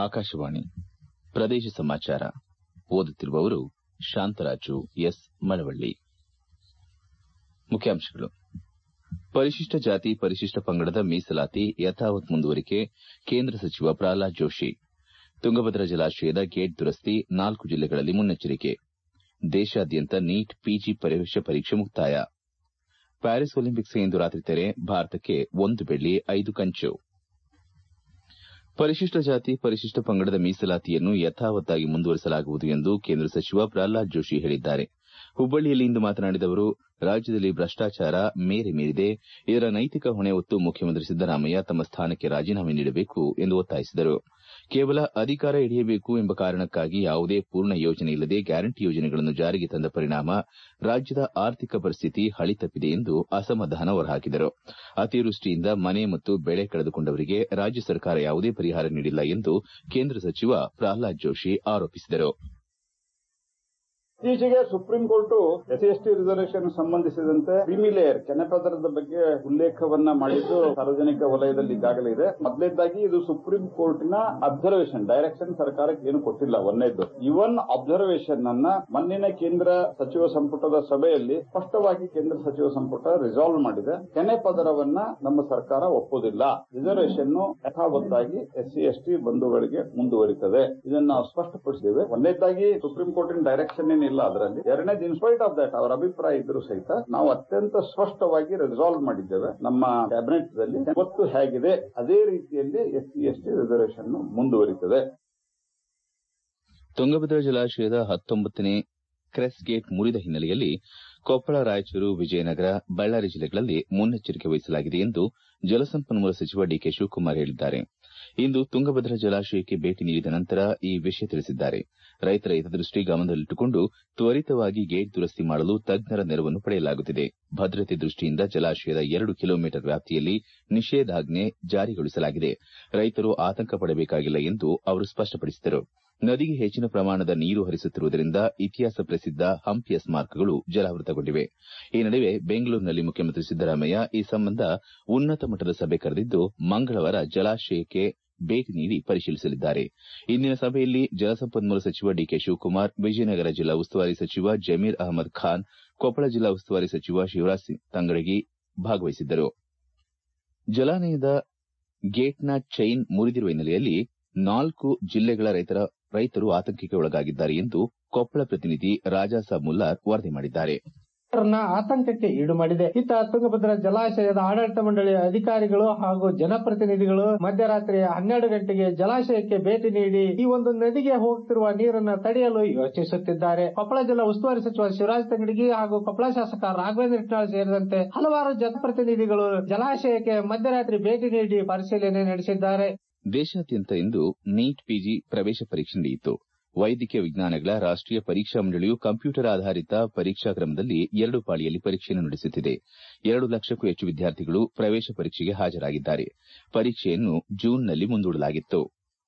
ಆಕಾಶವಾಣಿ ಪ್ರದೇಶ ಸಮಾಚಾರ ಓದುತ್ತಿರುವವರು ಶಾಂತರಾಜು ಎಸ್ ಮಳವಳ್ಳಿ ಮುಖ್ಯಾಂಶಗಳು ಪರಿಶಿಷ್ಟ ಜಾತಿ ಪರಿಶಿಷ್ಟ ಪಂಗಡದ ಮೀಸಲಾತಿ ಯಥಾವತ್ ಮುಂದುವರಿಕೆ ಕೇಂದ್ರ ಸಚಿವ ಪ್ರಹ್ಲಾದ್ ಜೋಶಿ ತುಂಗಭದ್ರಾ ಜಲಾಶಯದ ಗೇಟ್ ದುರಸ್ತಿ ನಾಲ್ಕು ಜಿಲ್ಲೆಗಳಲ್ಲಿ ಮುನ್ನೆಚ್ಚರಿಕೆ ದೇಶಾದ್ಯಂತ ನೀಟ್ ಪಿಜಿ ಪ್ರವೇಶ ಪರೀಕ್ಷೆ ಮುಕ್ತಾಯ ಪ್ಯಾರಿಸ್ ಒಲಿಂಪಿಕ್ಸ್ಗೆ ಇಂದು ರಾತ್ರಿ ತೆರೆ ಭಾರತಕ್ಕೆ ಒಂದು ಬೆಳ್ಳಿ ಐದು ಕಂಚು ಪರಿಶಿಷ್ಟ ಜಾತಿ ಪರಿಶಿಷ್ಟ ಪಂಗಡದ ಮೀಸಲಾತಿಯನ್ನು ಯಥಾವತ್ತಾಗಿ ಮುಂದುವರಿಸಲಾಗುವುದು ಎಂದು ಕೇಂದ್ರ ಸಚಿವ ಪ್ರಹ್ಲಾದ್ ಜೋಶಿ ಹೇಳಿದ್ದಾರೆ ಹುಬ್ಬಳ್ಳಿಯಲ್ಲಿಂದು ಮಾತನಾಡಿದ ಅವರು ರಾಜ್ಯದಲ್ಲಿ ಭ್ರಷ್ಟಾಚಾರ ಮೇರೆ ಮೀರಿದೆ ಇದರ ನೈತಿಕ ಹೊಣೆ ಹೊತ್ತು ಮುಖ್ಯಮಂತ್ರಿ ಸಿದ್ದರಾಮಯ್ಯ ತಮ್ಮ ಸ್ಥಾನಕ್ಕೆ ರಾಜೀನಾಮೆ ನೀಡಬೇಕು ಎಂದು ಒತ್ತಾಯಿಸಿದರು ಕೇವಲ ಅಧಿಕಾರ ಹಿಡಿಯಬೇಕು ಎಂಬ ಕಾರಣಕ್ಕಾಗಿ ಯಾವುದೇ ಪೂರ್ಣ ಯೋಜನೆ ಇಲ್ಲದೆ ಗ್ಯಾರಂಟಿ ಯೋಜನೆಗಳನ್ನು ಜಾರಿಗೆ ತಂದ ಪರಿಣಾಮ ರಾಜ್ಯದ ಆರ್ಥಿಕ ಪರಿಸ್ಥಿತಿ ಹಳಿತಪ್ಪಿದೆ ಎಂದು ಅಸಮಾಧಾನ ಹೊರಹಾಕಿದರು ಅತಿವೃಷ್ಟಿಯಿಂದ ಮನೆ ಮತ್ತು ಬೆಳೆ ಕಳೆದುಕೊಂಡವರಿಗೆ ರಾಜ್ಯ ಸರ್ಕಾರ ಯಾವುದೇ ಪರಿಹಾರ ನೀಡಿಲ್ಲ ಎಂದು ಕೇಂದ್ರ ಸಚಿವ ಪ್ರಹ್ಲಾದ್ ಜೋಶಿ ಆರೋಪಿಸಿದರು ಇತ್ತೀಚೆಗೆ supreme court S S T reservation ಸಂಬಂಧಿಸಿದಂತೆ ಕ್ರಿಮಿಲೇಯರ್ ಕೆನೆಪದರದ ಬಗ್ಗೆ ಉಲ್ಲೇಖವನ್ನ ಮಾಡಿದ್ದು ಸಾರ್ವಜನಿಕ ವಲಯದಲ್ಲಿ ಈಗಾಗಲೇ ಇದೆ ಮೊದಲನೇದಾಗಿ ಇದು ಸುಪ್ರೀಂ ಕೋರ್ಟಿನ ಅಬ್ಸರ್ವೇಷನ್ ಡೈರೆಕ್ಷನ್ ಸರ್ಕಾರಕ್ಕೆ ಏನು ಕೊಟ್ಟಿಲ್ಲ ಒಂದೇದ್ದು ಇವನ್ ಅಬ್ಸರ್ವೇಷನ್ ಅನ್ನ ಮಣ್ಣಿನ ಕೇಂದ್ರ ಸಚಿವ ಸಂಪುಟದ ಸಭೆಯಲ್ಲಿ ಸ್ಪಷ್ಟವಾಗಿ ಕೇಂದ್ರ ಸಚಿವ ಸಂಪುಟ ರಿಸಾಲ್ವ್ ಮಾಡಿದೆ ಕೆನೆ ಪದರವನ್ನ ನಮ್ಮ ಸರ್ಕಾರ ಒಪ್ಪುವುದಿಲ್ಲ ರಿಸರ್ವೇಷನ್ ಯಥಾವತ್ತಾಗಿ ಎಸ್ ಸಿ ಎಸ್ ಟಿ ಬಂಧುಗಳಿಗೆ ಮುಂದುವರಿತದೆ ಇದನ್ನ ನಾವು ಸ್ಪಷ್ಟಪಡಿಸಿದ್ದೇವೆ ಒಂದನೇದಾಗಿ ಸುಪ್ರೀಂ ಕೋರ್ಟಿನ ಡೈರೆಕ್ಷನ್ ಏನಿಲ್ಲ ಅದರಲ್ಲಿ ಎರಡನೇದು ಇನ್ಸ್ಪೈಟ್ ಆಫ್ ದಟ್ ಅವರ ಅಭಿಪ್ರಾಯ ಇದ್ರೂ ಸಹಿತ ನಾವು ಅತ್ಯಂತ ಸ್ಪಷ್ಟವಾಗಿ ರಿಸಾಲ್ವ್ ಮಾಡಿದ್ದೇವೆ ನಮ್ಮ ಕ್ಯಾಬಿನೆಟ್ ದಲ್ಲಿ ಒತ್ತು ಹೇಗಿದೆ ಅದೇ ರೀತಿಯಲ್ಲಿ S C S T reservation ಮುಂದುವರಿತದೆ ತುಂಗಭದ್ರಾ ಜಲಾಶಯದ ಹತ್ತೊಂಬತ್ತನೇ ಕ್ರೆಸ್ ಗೇಟ್ ಮುರಿದ ಹಿನ್ನೆಲೆಯಲ್ಲಿ ಕೊಪ್ಪಳ ರಾಯಚೂರು ವಿಜಯನಗರ ಬಳ್ಳಾರಿ ಜಿಲ್ಲೆಗಳಲ್ಲಿ ಮುನ್ನೆಚ್ಚರಿಕೆ ವಹಿಸಲಾಗಿದೆ ಎಂದು ಜಲಸಂಪನ್ಮೂಲ ಸಚಿವ ಡಿಕೆ ಶಿವಕುಮಾರ್ ಹೇಳಿದ್ದಾರೆ ಇಂದು ತುಂಗಭದ್ರಾ ಜಲಾಶಯಕ್ಕೆ ಭೇಟಿ ನೀಡಿದ ನಂತರ ಈ ವಿಷಯ ತಿಳಿಸಿದ್ದಾರೆ ರೈತರ ಹಿತದೃಷ್ಟಿ ಗಮನದಲ್ಲಿಟ್ಟುಕೊಂಡು ತ್ವರಿತವಾಗಿ ಗೇಟ್ ದುರಸ್ತಿ ಮಾಡಲು ತಜ್ಞರ ನೆರವನ್ನು ಪಡೆಯಲಾಗುತ್ತಿದೆ ಭದ್ರತೆ ದೃಷ್ಟಿಯಿಂದ ಜಲಾಶಯದ ಎರಡು ಕಿಲೋಮೀಟರ್ ವ್ಯಾಪ್ತಿಯಲ್ಲಿ ನಿಷೇಧಾಜ್ಞೆ ಜಾರಿಗೊಳಿಸಲಾಗಿದೆ ರೈತರು ಆತಂಕ ಪಡಬೇಕಾಗಿಲ್ಲ ಎಂದು ಅವರು ಸ್ಪಷ್ಟಪಡಿಸಿದರು ನದಿಗೆ ಹೆಚ್ಚಿನ ಪ್ರಮಾಣದ ನೀರು ಹರಿಸುತ್ತಿರುವುದರಿಂದ ಇತಿಹಾಸ ಪ್ರಸಿದ್ದ ಹಂಪಿಯ ಸ್ಮಾರಕಗಳು ಜಲಾವೃತಗೊಂಡಿವೆ ಈ ನಡುವೆ ಬೆಂಗಳೂರಿನಲ್ಲಿ ಮುಖ್ಯಮಂತ್ರಿ ಸಿದ್ದರಾಮಯ್ಯ ಈ ಸಂಬಂಧ ಉನ್ನತ ಮಟ್ಟದ ಸಭೆ ಕರೆದಿದ್ದು ಮಂಗಳವಾರ ಜಲಾಶಯಕ್ಕೆ ಭೇಟಿ ನೀಡಿ ಪರಿಶೀಲಿಸಲಿದ್ದಾರೆ ಇಂದಿನ ಸಭೆಯಲ್ಲಿ ಜಲಸಂಪನ್ಮೂಲ ಸಚಿವ ಡಿಕೆ ಶಿವಕುಮಾರ್ ವಿಜಯನಗರ ಜಿಲ್ಲಾ ಉಸ್ತುವಾರಿ ಸಚಿವ ಜಮೀರ್ ಅಹಮದ್ ಖಾನ್ ಕೊಪ್ಪಳ ಜಿಲ್ಲಾ ಉಸ್ತುವಾರಿ ಸಚಿವ ಶಿವರಾಜ್ ಸಿಂಗ್ ತಂಗಡಗಿ ಭಾಗವಹಿಸಿದ್ದರು ಜಲಾನಯದ ಗೇಟ್ನ ಚೈನ್ ಮುರಿದಿರುವ ಹಿನ್ನೆಲೆಯಲ್ಲಿ ನಾಲ್ಕು ಜಿಲ್ಲೆಗಳ ರೈತರು ಆತಂಕಕ್ಕೆ ಒಳಗಾಗಿದ್ದಾರೆ ಎಂದು ಕೊಪ್ಪಳ ಪ್ರತಿನಿಧಿ ರಾಜಾಸಾಬ್ ಮುಲ್ಲಾರ್ ವರದಿ ಮಾಡಿದ್ದಾರೆ ಆತಂಕಕ್ಕೆ ಈಡು ಮಾಡಿದೆ ಇತ್ತ ತುಂಗಭದ್ರಾ ಜಲಾಶಯದ ಆಡಳಿತ ಮಂಡಳಿಯ ಅಧಿಕಾರಿಗಳು ಹಾಗೂ ಜನಪ್ರತಿನಿಧಿಗಳು ಮಧ್ಯರಾತ್ರಿ ಹನ್ನೆರಡು ಗಂಟೆಗೆ ಜಲಾಶಯಕ್ಕೆ ಭೇಟಿ ನೀಡಿ ಈ ಒಂದು ನದಿಗೆ ಹೋಗುತ್ತಿರುವ ನೀರನ್ನು ತಡೆಯಲು ಯೋಚಿಸುತ್ತಿದ್ದಾರೆ ಕೊಪ್ಪಳ ಜಿಲ್ಲಾ ಉಸ್ತುವಾರಿ ಸಚಿವ ಶಿವರಾಜ್ ತಂಗಡಗಿ ಹಾಗೂ ಕೊಪ್ಪಳ ಶಾಸಕ ರಾಘವೇಂದ್ರ ಇಟ್ನಾಳ್ ಸೇರಿದಂತೆ ಹಲವಾರು ಜನಪ್ರತಿನಿಧಿಗಳು ಜಲಾಶಯಕ್ಕೆ ಮಧ್ಯರಾತ್ರಿ ಭೇಟಿ ನೀಡಿ ಪರಿಶೀಲನೆ ನಡೆಸಿದ್ದಾರೆ ದೇಶಾದ್ಯಂತ ಇಂದು ನೀಟ್ ಪಿಜಿ ಪ್ರವೇಶ ಪರೀಕ್ಷೆ ನಡೆಯಿತು ವೈದ್ಯಕೀಯ ವಿಜ್ಞಾನಗಳ ರಾಷ್ಟೀಯ ಪರೀಕ್ಷಾ ಮಂಡಳಿಯು ಕಂಪ್ಯೂಟರ್ ಆಧಾರಿತ ಪರೀಕ್ಷಾ ಕ್ರಮದಲ್ಲಿ ಎರಡು ಪಾಳಿಯಲ್ಲಿ ಪರೀಕ್ಷೆಯನ್ನು ನಡೆಸುತ್ತಿದೆ ಎರಡು ಲಕ್ಷಕ್ಕೂ ಹೆಚ್ಚು ವಿದ್ಯಾರ್ಥಿಗಳು ಪ್ರವೇಶ ಪರೀಕ್ಷೆಗೆ ಹಾಜರಾಗಿದ್ದಾರೆ ಪರೀಕ್ಷೆಯನ್ನು ಜೂನ್ನಲ್ಲಿ ಮುಂದೂಡಲಾಗಿತ್ತು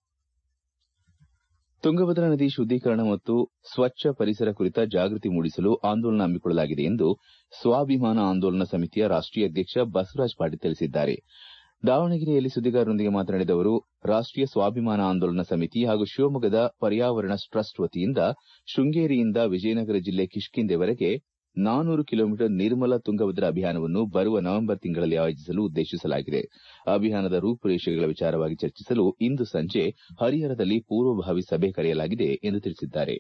ತುಂಗಭದ್ರಾ ನದಿ ಶುದ್ದೀಕರಣ ಮತ್ತು ಸ್ವಚ್ಛ ಪರಿಸರ ಕುರಿತ ಜಾಗೃತಿ ಮೂಡಿಸಲು ಆಂದೋಲನ ಹಮ್ಮಿಕೊಳ್ಳಲಾಗಿದೆ ಎಂದು ಸ್ವಾಭಿಮಾನ ಆಂದೋಲನ ಸಮಿತಿಯ ರಾಷ್ಟೀಯ ಅಧ್ಯಕ್ಷ ಬಸವರಾಜ ಪಾಟೀಲ್ ತಿಳಿಸಿದ್ದಾರೆ ದಾವಣಗೆರೆಯಲ್ಲಿ ಸುದ್ದಿಗಾರರೊಂದಿಗೆ ಮಾತನಾಡಿದ ಅವರು ರಾಷ್ಟೀಯ ಸ್ವಾಭಿಮಾನ ಆಂದೋಲನ ಸಮಿತಿ ಹಾಗೂ ಶಿವಮೊಗ್ಗದ ಪರ್ಯಾವರಣ ಟ್ರಸ್ಟ್ ವತಿಯಿಂದ ಶೃಂಗೇರಿಯಿಂದ ವಿಜಯನಗರ ಜಿಲ್ಲೆ ಕಿಷ್ಕಿಂಧೆವರೆಗೆ ನಾನೂರು ಕಿಲೋಮೀಟರ್ ನಿರ್ಮಲ ತುಂಗಭದ್ರಾ ಅಭಿಯಾನವನ್ನು ಬರುವ ನವೆಂಬರ್ ತಿಂಗಳಲ್ಲಿ ಆಯೋಜಿಸಲು ಉದ್ದೇಶಿಸಲಾಗಿದೆ ಅಭಿಯಾನದ ರೂಪುರೇಷೆಗಳ ವಿಚಾರವಾಗಿ ಚರ್ಚಿಸಲು ಇಂದು ಸಂಜೆ ಹರಿಹರದಲ್ಲಿ ಪೂರ್ವಭಾವಿ ಸಭೆ ಕರೆಯಲಾಗಿದೆ ಎಂದು ತಿಳಿಸಿದ್ದಾರೆ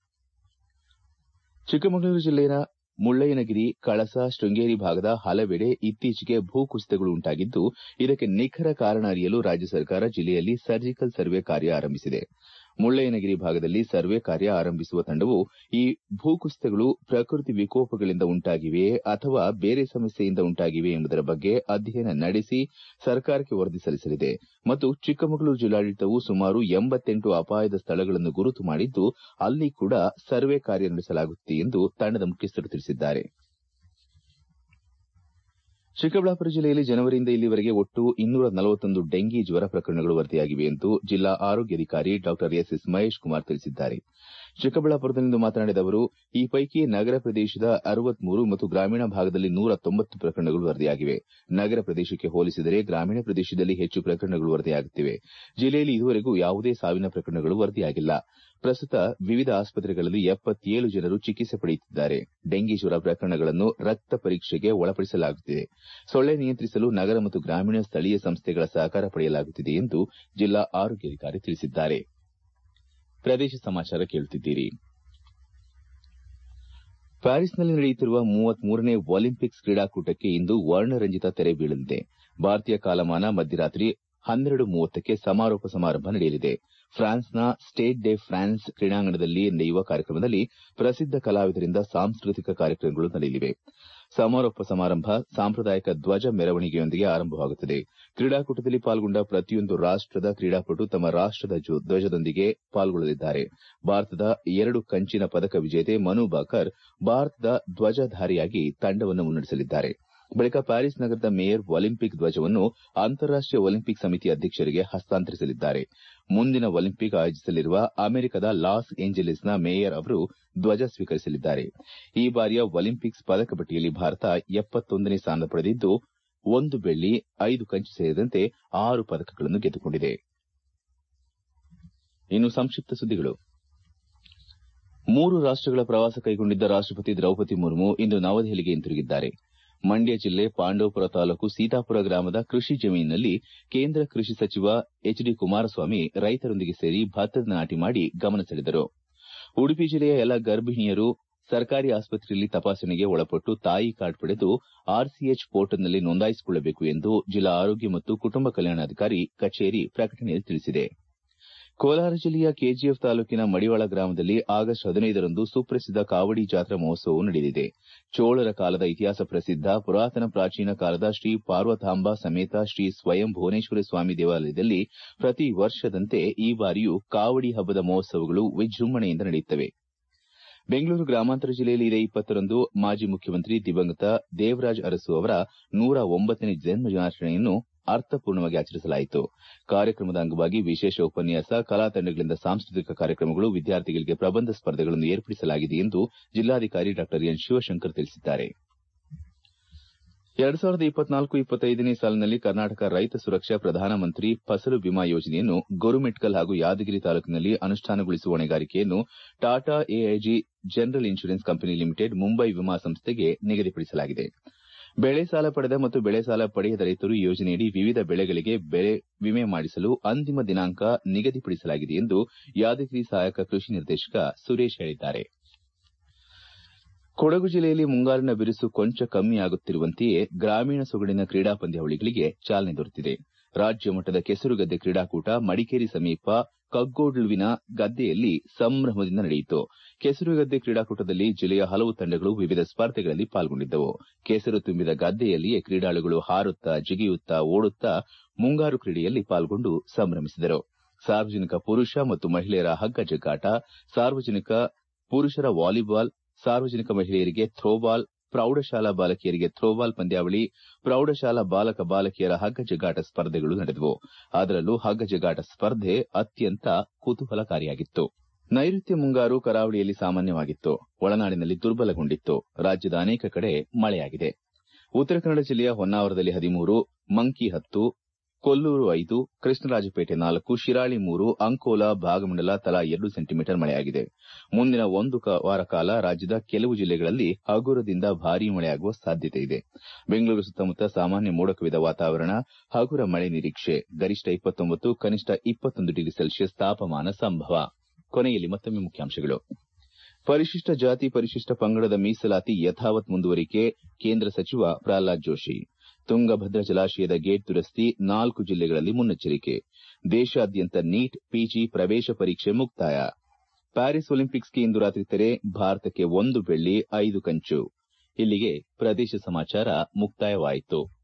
ಚಿಕ್ಕಮಗಳೂರು ಜಿಲ್ಲೆಯ ಮುಳ್ಳಯ್ಯನಗಿರಿ ಕಳಸ ಶೃಂಗೇರಿ ಭಾಗದ ಹಲವೆಡೆ ಇತ್ತೀಚೆಗೆ ಭೂಕುಸಿತಗಳು ಉಂಟಾಗಿದ್ದು ಇದಕ್ಕೆ ನಿಖರ ಕಾರಣ ಅರಿಯಲು ರಾಜ್ಯ ಸರ್ಕಾರ ಜಿಲ್ಲೆಯಲ್ಲಿ ಸರ್ಜಿಕಲ್ ಸರ್ವೆ ಕಾರ್ಯ ಆರಂಭಿಸಿದೆ ಮುಳ್ಳಯ್ಯನಗಿರಿ ಭಾಗದಲ್ಲಿ ಸರ್ವೆ ಕಾರ್ಯ ಆರಂಭಿಸುವ ತಂಡವು ಈ ಭೂಕುಸಿತಗಳು ಪ್ರಕೃತಿ ವಿಕೋಪಗಳಿಂದ ಉಂಟಾಗಿವೆಯೇ ಅಥವಾ ಬೇರೆ ಸಮಸ್ಯೆಯಿಂದ ಉಂಟಾಗಿವೆಯೇ ಎಂಬುದರ ಬಗ್ಗೆ ಅಧ್ಯಯನ ನಡೆಸಿ ಸರ್ಕಾರಕ್ಕೆ ವರದಿ ಸಲ್ಲಿಸಲಿದೆ ಮತ್ತು ಚಿಕ್ಕಮಗಳೂರು ಜಿಲ್ಲಾಡಳಿತವು ಸುಮಾರು ಎಂಬತ್ತೆಂಟು ಅಪಾಯದ ಸ್ಥಳಗಳನ್ನು ಗುರುತು ಮಾಡಿದ್ದು ಅಲ್ಲಿ ಕೂಡ ಸರ್ವೆ ಕಾರ್ಯ ನಡೆಸಲಾಗುತ್ತಿದೆ ಎಂದು ತಂಡದ ಮುಖ್ಯಸ್ಥರು ತಿಳಿಸಿದ್ದಾರೆ ಚಿಕ್ಕಬಳ್ಳಾಪುರ ಜಿಲ್ಲೆಯಲ್ಲಿ ಜನವರಿಯಿಂದ ಇಲ್ಲಿವರೆಗೆ ಒಟ್ಟು ಇನ್ನೂರ ನಲವತ್ತೊಂದು ಡೆಂಗಿ ಜ್ವರ ಪ್ರಕರಣಗಳು ವರದಿಯಾಗಿವೆ ಎಂದು ಜಿಲ್ಲಾ ಆರೋಗ್ಯಾಧಿಕಾರಿ ಡಾ ಎಸ್ ಎಸ್ ಮಹೇಶ್ ಕುಮಾರ್ ತಿಳಿಸಿದ್ದಾರೆ ಚಿಕ್ಕಬಳ್ಳಾಪುರದಲ್ಲಿಂದು ಮಾತನಾಡಿದ ಅವರು ಈ ಪೈಕಿ ನಗರ ಪ್ರದೇಶದ ಅರವತ್ಮೂರು ಮತ್ತು ಗ್ರಾಮೀಣ ಭಾಗದಲ್ಲಿ ನೂರ ತೊಂಬತ್ತು ಪ್ರಕರಣಗಳು ವರದಿಯಾಗಿವೆ ನಗರ ಪ್ರದೇಶಕ್ಕೆ ಹೋಲಿಸಿದರೆ ಗ್ರಾಮೀಣ ಪ್ರದೇಶದಲ್ಲಿ ಹೆಚ್ಚು ಪ್ರಕರಣಗಳು ವರದಿಯಾಗುತ್ತಿವೆ ಜಿಲ್ಲೆಯಲ್ಲಿ ಇದುವರೆಗೂ ಯಾವುದೇ ಸಾವಿನ ಪ್ರಕರಣಗಳು ವರದಿಯಾಗಿಲ್ಲ ಪ್ರಸ್ತುತ ವಿವಿಧ ಆಸ್ಪತ್ರೆಗಳಲ್ಲಿ ಎಪ್ಪತ್ತೇಳು ಜನರು ಚಿಕಿತ್ಸೆ ಪಡೆಯುತ್ತಿದ್ದಾರೆ ಡೆಂಗಿ ಜ್ವರ ಪ್ರಕರಣಗಳನ್ನು ರಕ್ತ ಪರೀಕ್ಷೆಗೆ ಒಳಪಡಿಸಲಾಗುತ್ತಿದೆ ಸೊಳ್ಳೆ ನಿಯಂತ್ರಿಸಲು ನಗರ ಮತ್ತು ಗ್ರಾಮೀಣ ಸ್ಥಳೀಯ ಸಂಸ್ಥೆಗಳ ಸಹಕಾರ ಪಡೆಯಲಾಗುತ್ತಿದೆ ಎಂದು ಜಿಲ್ಲಾ ಆರೋಗ್ಯಾಧಿಕಾರಿ ತಿಳಿಸಿದ್ದಾರೆ ಪ್ರದೇಶ ಸಮಾಚಾರ ಕೇಳುತ್ತಿದ್ದೀರಿ ಪ್ಯಾರಿಸ್ನಲ್ಲಿ ನಡೆಯುತ್ತಿರುವ ಮೂವತ್ಮೂರನೇ ಒಲಿಂಪಿಕ್ಸ್ ಕ್ರೀಡಾಕೂಟಕ್ಕೆ ಇಂದು ವರ್ಣರಂಜಿತ ತೆರೆ ಬೀಳಲಿದೆ ಭಾರತೀಯ ಕಾಲಮಾನ ಮಧ್ಯರಾತ್ರಿ ಹನ್ನೆರಡು ಮೂವತ್ತಕ್ಕೆ ಸಮಾರೋಪ ಸಮಾರಂಭ ನಡೆಯಲಿದೆ ಫ್ರಾನ್ಸ್ನ ಸ್ಟೇಡ್ ಡೆ ಫ್ರಾನ್ಸ್ ಕ್ರೀಡಾಂಗಣದಲ್ಲಿ ನಡೆಯುವ ಕಾರ್ಯಕ್ರಮದಲ್ಲಿ ಪ್ರಸಿದ್ದ ಕಲಾವಿದರಿಂದ ಸಾಂಸ್ಕೃತಿಕ ಕಾರ್ಯಕ್ರಮಗಳು ನಡೆಯಲಿವೆ ಸಮಾರೋಪ ಸಮಾರಂಭ ಸಾಂಪ್ರದಾಯಿಕ ಧ್ವಜ ಮೆರವಣಿಗೆಯೊಂದಿಗೆ ಆರಂಭವಾಗುತ್ತದೆ ಕ್ರೀಡಾಕೂಟದಲ್ಲಿ ಪಾಲ್ಗೊಂಡ ಪ್ರತಿಯೊಂದು ರಾಷ್ಟದ ಕ್ರೀಡಾಪಟು ತಮ್ಮ ರಾಷ್ಟದ ಧ್ವಜದೊಂದಿಗೆ ಪಾಲ್ಗೊಳ್ಳಲಿದ್ದಾರೆ ಭಾರತದ ಎರಡು ಕಂಚಿನ ಪದಕ ವಿಜೇತೆ ಮನು ಬಾಕರ್ ಭಾರತದ ಧ್ವಜಧಾರಿಯಾಗಿ ತಂಡವನ್ನು ಮುನ್ನಡೆಸಲಿದ್ದಾರೆ ಬಳಿಕ ಪ್ಯಾರಿಸ್ ನಗರದ ಮೇಯರ್ ಒಲಿಂಪಿಕ್ ಧ್ವಜವನ್ನು ಅಂತಾರಾಷ್ಟೀಯ ಒಲಿಂಪಿಕ್ ಸಮಿತಿ ಅಧ್ಯಕ್ಷರಿಗೆ ಹಸ್ತಾಂತರಿಸಲಿದ್ದಾರೆ ಮುಂದಿನ ಒಲಿಂಪಿಕ್ ಆಯೋಜಿಸಲಿರುವ ಅಮೆರಿಕದ ಲಾಸ್ ಏಂಜಲೀಸ್ನ ಮೇಯರ್ ಅವರು ಧ್ವಜ ಸ್ವೀಕರಿಸಲಿದ್ದಾರೆ ಈ ಬಾರಿಯ ಒಲಿಂಪಿಕ್ಸ್ ಪದಕ ಪಟ್ಟಿಯಲ್ಲಿ ಭಾರತ ಎಪ್ಪತ್ತೊಂದನೇ ಸ್ಥಾನ ಪಡೆದಿದ್ದು ಒಂದು ಬೆಳ್ಳಿ ಐದು ಕಂಚು ಸೇರಿದಂತೆ ಆರು ಪದಕಗಳನ್ನು ಗೆದ್ದುಕೊಂಡಿದೆ ಇನ್ನು ಸಂಕ್ಷಿಪ್ತ ಸುದ್ದಿಗಳು ಮೂರು ರಾಷ್ಟಗಳ ಪ್ರವಾಸ ಕೈಗೊಂಡಿದ್ದ ರಾಷ್ಟಪತಿ ದ್ರೌಪದಿ ಮುರ್ಮು ಇಂದು ನವದೆಹಲಿಗೆ ಹಿಂತಿರುಗಿದ್ದಾರೆ ಮಂಡ್ಯ ಜಿಲ್ಲೆ ಪಾಂಡವಪುರ ತಾಲೂಕು ಸೀತಾಪುರ ಗ್ರಾಮದ ಕೃಷಿ ಜಮೀನಿನಲ್ಲಿ ಕೇಂದ್ರ ಕೃಷಿ ಸಚಿವ ಎಚ್ ಡಿ ಕುಮಾರಸ್ವಾಮಿ ರೈತರೊಂದಿಗೆ ಸೇರಿ ಭತ್ತದ ನಾಟಿ ಮಾಡಿ ಗಮನ ಸೆಳೆದರು ಉಡುಪಿ ಜಿಲ್ಲೆಯ ಎಲ್ಲ ಗರ್ಭಿಣಿಯರು ಸರ್ಕಾರಿ ಆಸ್ಪತ್ರೆಯಲ್ಲಿ ತಪಾಸಣೆಗೆ ಒಳಪಟ್ಟು ತಾಯಿ ಕಾರ್ಡ್ ಪಡೆದು ಆರ್ಸಿಎಚ್ ಪೋರ್ಟಲ್ನಲ್ಲಿ ನೋಂದಾಯಿಸಿಕೊಳ್ಳಬೇಕು ಎಂದು ಜಿಲ್ಲಾ ಆರೋಗ್ಯ ಮತ್ತು ಕುಟುಂಬ ಕಲ್ಯಾಣಾಧಿಕಾರಿ ಕಚೇರಿ ಪ್ರಕಟಣೆಯಲ್ಲಿ ತಿಳಿಸಿದೆ ಕೋಲಾರ ಜಿಲ್ಲೆಯ ಕೆಜಿಎಫ್ ತಾಲೂಕಿನ ಮಡಿವಾಳ ಗ್ರಾಮದಲ್ಲಿ ಆಗಸ್ಟ್ ಹದಿನೈದರಂದು ಸುಪ್ರಸಿದ್ದ ಕಾವಡಿ ಜಾತ್ರಾ ಮಹೋತ್ಸವವು ನಡೆಯಲಿದೆ ಚೋಳರ ಕಾಲದ ಇತಿಹಾಸ ಪ್ರಸಿದ್ದ ಪುರಾತನ ಪ್ರಾಚೀನ ಕಾಲದ ಶ್ರೀ ಪಾರ್ವತಾಂಬ ಸಮೇತ ಶ್ರೀ ಸ್ವಯಂ ಭುವನೇಶ್ವರ ಸ್ವಾಮಿ ದೇವಾಲಯದಲ್ಲಿ ಪ್ರತಿ ವರ್ಷದಂತೆ ಈ ಬಾರಿಯೂ ಕಾವಡಿ ಹಬ್ಬದ ಮಹೋತ್ಸವಗಳು ವಿಜೃಂಭಣೆಯಿಂದ ನಡೆಯುತ್ತವೆ ಬೆಂಗಳೂರು ಗ್ರಾಮಾಂತರ ಜಿಲ್ಲೆಯಲ್ಲಿ ಇದೇ ಇಪ್ಪತ್ತರಂದು ಮಾಜಿ ಮುಖ್ಯಮಂತ್ರಿ ದಿವಂಗತ ದೇವರಾಜ ಅರಸು ಅವರ ನೂರ ಒಂಬತ್ತನೇ ಜನ್ಮದಿನಾಚರಣೆಯನ್ನು ಅರ್ಥಪೂರ್ಣವಾಗಿ ಆಚರಿಸಲಾಯಿತು ಕಾರ್ಯಕ್ರಮದ ಅಂಗವಾಗಿ ವಿಶೇಷ ಉಪನ್ಯಾಸ ಕಲಾ ತಂಡಗಳಿಂದ ಸಾಂಸ್ಕೃತಿಕ ಕಾರ್ಯಕ್ರಮಗಳು ವಿದ್ಯಾರ್ಥಿಗಳಿಗೆ ಪ್ರಬಂಧ ಸ್ಪರ್ಧೆಗಳನ್ನು ಏರ್ಪಡಿಸಲಾಗಿದೆ ಎಂದು ಜಿಲ್ಲಾಧಿಕಾರಿ ಡಾ ಎನ್ ಶಿವಶಂಕರ್ ತಿಳಿಸಿದ್ದಾರೆ ಎರಡ್ ಸಾವಿರದ ಇಪ್ಪತ್ನಾಲ್ಕು ಇಪ್ಪತ್ತೈದನೇ ಸಾಲಿನಲ್ಲಿ ಕರ್ನಾಟಕ ರೈತ ಸುರಕ್ಷಾ ಪ್ರಧಾನಮಂತ್ರಿ ಫಸಲು ಬಿಮಾ ಯೋಜನೆಯನ್ನು ಗುರುಮಿಟ್ಕಲ್ ಹಾಗೂ ಯಾದಗಿರಿ ತಾಲೂಕಿನಲ್ಲಿ ಅನುಷ್ಠಾನಗೊಳಿಸುವ ಹೊಣೆಗಾರಿಕೆಯನ್ನು Tata AIG general insurance company limited Mumbai ವಿಮಾ ಸಂಸ್ಥೆಗೆ ನಿಗದಿಪಡಿಸಲಾಗಿದೆ ಬೆಳೆ ಸಾಲ ಪಡೆದ ಮತ್ತು ಬೆಳೆ ಸಾಲ ಪಡೆಯದ ರೈತರು ಈ ಯೋಜನೆಯಡಿ ವಿವಿಧ ಬೆಳೆಗಳಿಗೆ ಬೆಳೆ ವಿಮೆ ಮಾಡಿಸಲು ಅಂತಿಮ ದಿನಾಂಕ ನಿಗದಿಪಡಿಸಲಾಗಿದೆ ಎಂದು ಯಾದಗಿರಿ ಸಹಾಯಕ ಕೃಷಿ ನಿರ್ದೇಶಕ ಸುರೇಶ್ ಹೇಳಿದ್ದಾರೆ ಕೊಡಗು ಜಿಲ್ಲೆಯಲ್ಲಿ ಮುಂಗಾರಿನ ಬಿರುಸು ಕೊಂಚ ಕಮ್ಮಿಯಾಗುತ್ತಿರುವಂತೆಯೇ ಗ್ರಾಮೀಣ ಸೊಗಡಿನ ಕ್ರೀಡಾ ಪಂದ್ಯಾವಳಿಗಳಿಗೆ ಚಾಲನೆ ದೊರೆತಿದೆ ರಾಜ್ಯ ಮಟ್ಟದ ಕೆಸರುಗದ್ದೆ ಕ್ರೀಡಾಕೂಟ ಮಡಿಕೇರಿ ಸಮೀಪ ಕಗ್ಗೋಡ್ಲುವಿನ ಗದ್ದೆಯಲ್ಲಿ ಸಂಭ್ರಮದಿಂದ ನಡೆಯಿತು ಕೆಸರುಗದ್ದೆ ಕ್ರೀಡಾಕೂಟದಲ್ಲಿ ಜಿಲ್ಲೆಯ ಹಲವು ತಂಡಗಳು ವಿವಿಧ ಸ್ಪರ್ಧೆಗಳಲ್ಲಿ ಪಾಲ್ಗೊಂಡಿದ್ದವು ಕೆಸರು ತುಂಬಿದ ಗದ್ದೆಯಲ್ಲಿಯೇ ಕ್ರೀಡಾಳುಗಳು ಹಾರುತ್ತಾ ಜಿಗಿಯುತ್ತಾ ಓಡುತ್ತಾ ಮುಂಗಾರು ಕ್ರೀಡೆಯಲ್ಲಿ ಪಾಲ್ಗೊಂಡು ಸಂಭ್ರಮಿಸಿದರು ಸಾರ್ವಜನಿಕ ಪುರುಷ ಮತ್ತು ಮಹಿಳೆಯರ ಹಗ್ಗ ಜಗ್ಗಾಟ ಸಾರ್ವಜನಿಕ ಪುರುಷರ ವಾಲಿಬಾಲ್ ಸಾರ್ವಜನಿಕ ಮಹಿಳೆಯರಿಗೆ ಥ್ರೋಬಾಲ್ ಪ್ರೌಢಶಾಲಾ ಬಾಲಕಿಯರಿಗೆ ಥ್ರೋಬಾಲ್ ಪಂದ್ಯಾವಳಿ ಪ್ರೌಢಶಾಲಾ ಬಾಲಕ ಬಾಲಕಿಯರ ಹಗ್ಗ ಜಗ್ಗಾಟ ಸ್ಪರ್ಧೆಗಳು ನಡೆದವು ಅದರಲ್ಲೂ ಹಗ್ಗ ಜಗ್ಗಾಟ ಸ್ಪರ್ಧೆ ಅತ್ಯಂತ ಕುತೂಹಲಕಾರಿಯಾಗಿತ್ತು ನೈಋತ್ಯ ಮುಂಗಾರು ಕರಾವಳಿಯಲ್ಲಿ ಸಾಮಾನ್ಯವಾಗಿತ್ತು ಒಳನಾಡಿನಲ್ಲಿ ದುರ್ಬಲಗೊಂಡಿತ್ತು ರಾಜ್ಯದ ಅನೇಕ ಕಡೆ ಮಳೆಯಾಗಿದೆ ಉತ್ತರ ಕನ್ನಡ ಜಿಲ್ಲೆಯ ಹೊನ್ನಾವರದಲ್ಲಿ ಹದಿಮೂರು ಮಂಕಿ ಹತ್ತು ಕೊಲ್ಲೂರು ಐದು ಕೃಷ್ಣರಾಜಪೇಟೆ ನಾಲ್ಕು ಶಿರಾಳಿ ಮೂರು ಅಂಕೋಲಾ ಭಾಗಮಂಡಲ ತಲಾ ಎರಡು ಸೆಂಟಿಮೀಟರ್ ಮಳೆಯಾಗಿದೆ ಮುಂದಿನ ಒಂದು ವಾರ ಕಾಲ ರಾಜ್ಯದ ಕೆಲವು ಜಿಲ್ಲೆಗಳಲ್ಲಿ ಹಗುರದಿಂದ ಭಾರೀ ಮಳೆಯಾಗುವ ಸಾಧ್ಯತೆ ಇದೆ ಬೆಂಗಳೂರು ಸುತ್ತಮುತ್ತ ಸಾಮಾನ್ಯ ಮೋಡ ಕವಿದ ವಾತಾವರಣ ಹಗುರ ಮಳೆ ನಿರೀಕ್ಷೆ ಗರಿಷ್ಠ ಇಪ್ಪತ್ತೊಂಬತ್ತು ಕನಿಷ್ಠ ಇಪ್ಪತ್ತೊಂದು ಡಿಗ್ರಿ ಸೆಲ್ಸಿಯಸ್ ತಾಪಮಾನ ಸಂಭವ ಕೊನೆಯಲ್ಲಿ ಮತ್ತೊಮ್ಮೆ ಮುಖ್ಯಾಂಶಗಳು ಪರಿಶಿಷ್ಟ ಜಾತಿ ಪರಿಶಿಷ್ಟ ಪಂಗಡದ ಮೀಸಲಾತಿ ಯಥಾವತ್ ಮುಂದುವರಿಕೆ ಕೇಂದ್ರ ಸಚಿವ ಪ್ರಹ್ಲಾದ್ ಜೋಶಿ ತುಂಗಭದ್ರಾ ಜಲಾಶಯದ ಗೇಟ್ ದುರಸ್ತಿ ನಾಲ್ಕು ಜಿಲ್ಲೆಗಳಲ್ಲಿ ಮುನ್ನೆಚ್ಚರಿಕೆ ದೇಶಾದ್ಯಂತ ನೀಟ್ ಪಿಜಿ ಪ್ರವೇಶ ಪರೀಕ್ಷೆ ಮುಕ್ತಾಯ ಪ್ಯಾರಿಸ್ ಒಲಿಂಪಿಕ್ಸ್ಗೆ ಇಂದು ರಾತ್ರಿ ತೆರೆ ಭಾರತಕ್ಕೆ ಒಂದು ಬೆಳ್ಳಿ ಐದು ಕಂಚು ಇಲ್ಲಿಗೆ ಪ್ರದೇಶ ಸಮಾಚಾರ ಮುಕ್ತಾಯವಾಯಿತು